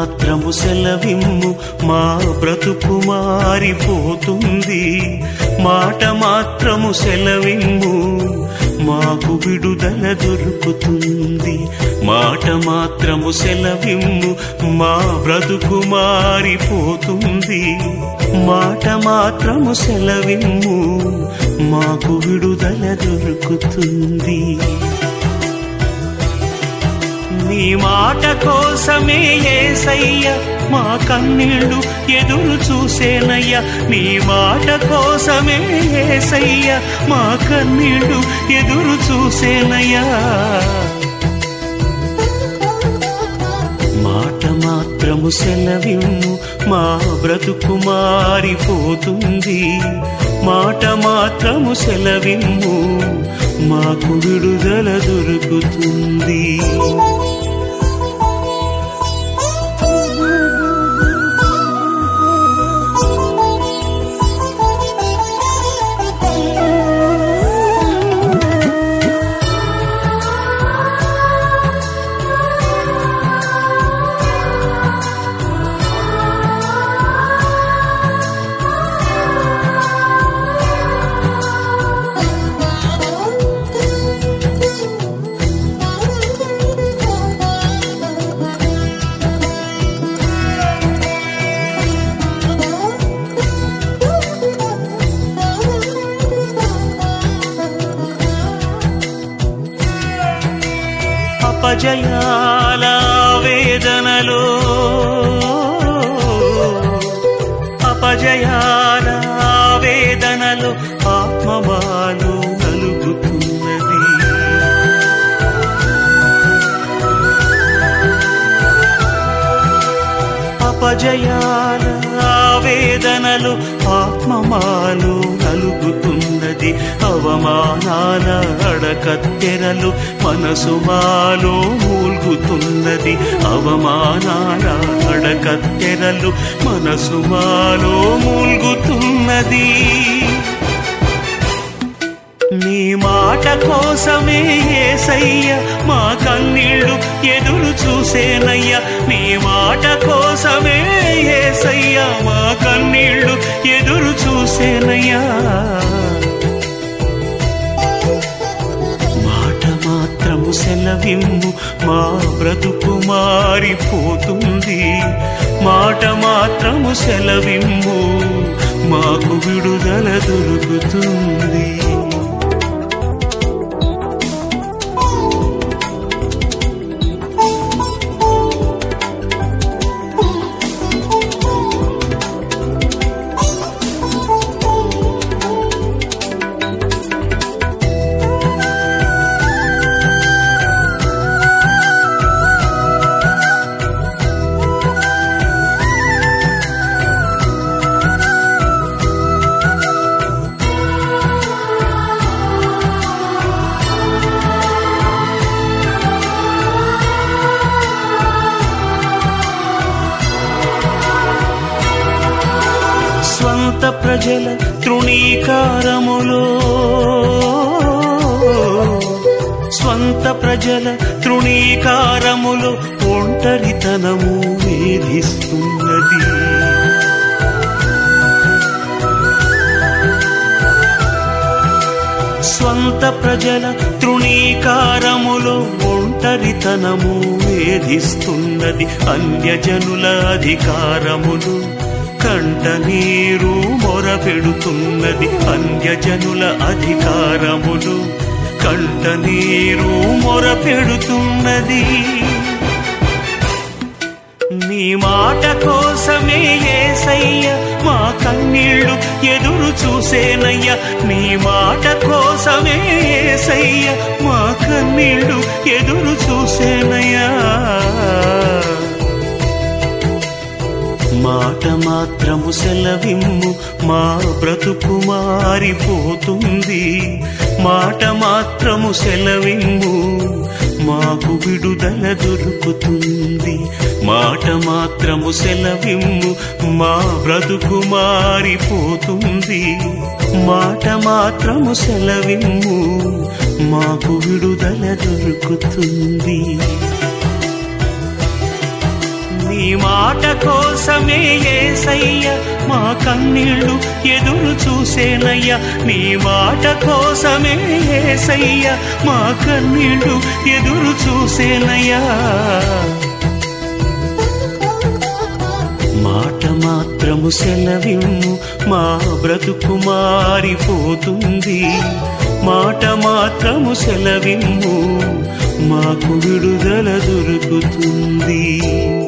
మాత్రము సెలవిమ్ము మా బ్రతుకు మారిపోతుంది మాట మాత్రము సెలవిమ్ము మాకు విడుదల దొరుకుతుంది మాట మాత్రము సెలవిమ్ము మా బ్రతుకు మారిపోతుంది మాట మాత్రము సెలవిమ్ము మాకు విడుదల దొరుకుతుంది నీ మాట కోసమే ఏసయ్య మా కన్నీళ్ళు ఎదురు చూసేనయ్య నీ మాట కోసమే ఏసయ్య మా కన్నీళ్ళు ఎదురు చూసేనయ్యా మాట మాత్రము సెలవిమ్ము మా బ్రతుకు మారిపోతుంది మాట మాత్రము సెలవిమ్ము మాకు విడుదల దొరుకుతుంది అపజయాల వేదనలో అపజయాల వేదనలో ఆత్మవాలు కలుగుతున్నది అపజయాల వేదనలు ఆత్మమాలు కలుగుతున్నది అవమానాల అడకత్తెరలు మనసు మాలో మూల్గుతున్నది అవమానాల అడకత్తెరలు మనసు మాలో మూల్గుతున్నది నీ మాట కోసమే ఏసయ్య మా కన్నీళ్ళు ఎదురు చూసేనయ్య నీ మాట కోసమే ఏసయ్య మా కన్నీళ్ళు ఎదురు చూసేనయ్యా మాట మాత్రము సెలవిమ్ము మా బ్రతుకు మారిపోతుంది మాట మాత్రము సెలవిమ్ము మాకు విడుదల దొరుకుతుంది స్వంత ప్రజల తృణీకారములో స్వంత ప్రజల తృణీకారములో ఒంటరితనము వేధిస్తున్నది స్వంత ప్రజల తృణీకారములో ఒంటరితనము వేధిస్తున్నది అన్యజనుల అధికారములు కంట నీరు మొరపెడుతున్నది అన్యజనుల అధికారములు కంట నీరు మొరపెడుతున్నది నీ మాట కోసమే ఏసయ్య మా కన్నీళ్ళు ఎదురు చూసేనయ్య నీ మాట కోసమే ఏసయ్య మా కన్నీళ్ళు ఎదురు చూసేనయ్యా మాట మాత్రము సెలవిమ్ము మా బ్రతుకు మారిపోతుంది మాట మాత్రము సెలవిమ్ము మాకు విడుదల దొరుకుతుంది మాట మాత్రము సెలవిమ్ము మా బ్రతుకు మారిపోతుంది మాట మాత్రము సెలవిమ్ము మాకు విడుదల దొరుకుతుంది నీ నీ మాట కోసమే ఏసయ్య మా కన్నీళ్ళు ఎదురు చూసేనయ్యా నీ మాట కోసమే ఏసయ్య మా కన్నీళ్ళు ఎదురు చూసేనయ్యా మాట మాత్రము సెలవిమ్ము మా బ్రతుకు మారిపోతుంది మాట మాత్రము సెలవిమ్ము మాకు విడుదల దొరుకుతుంది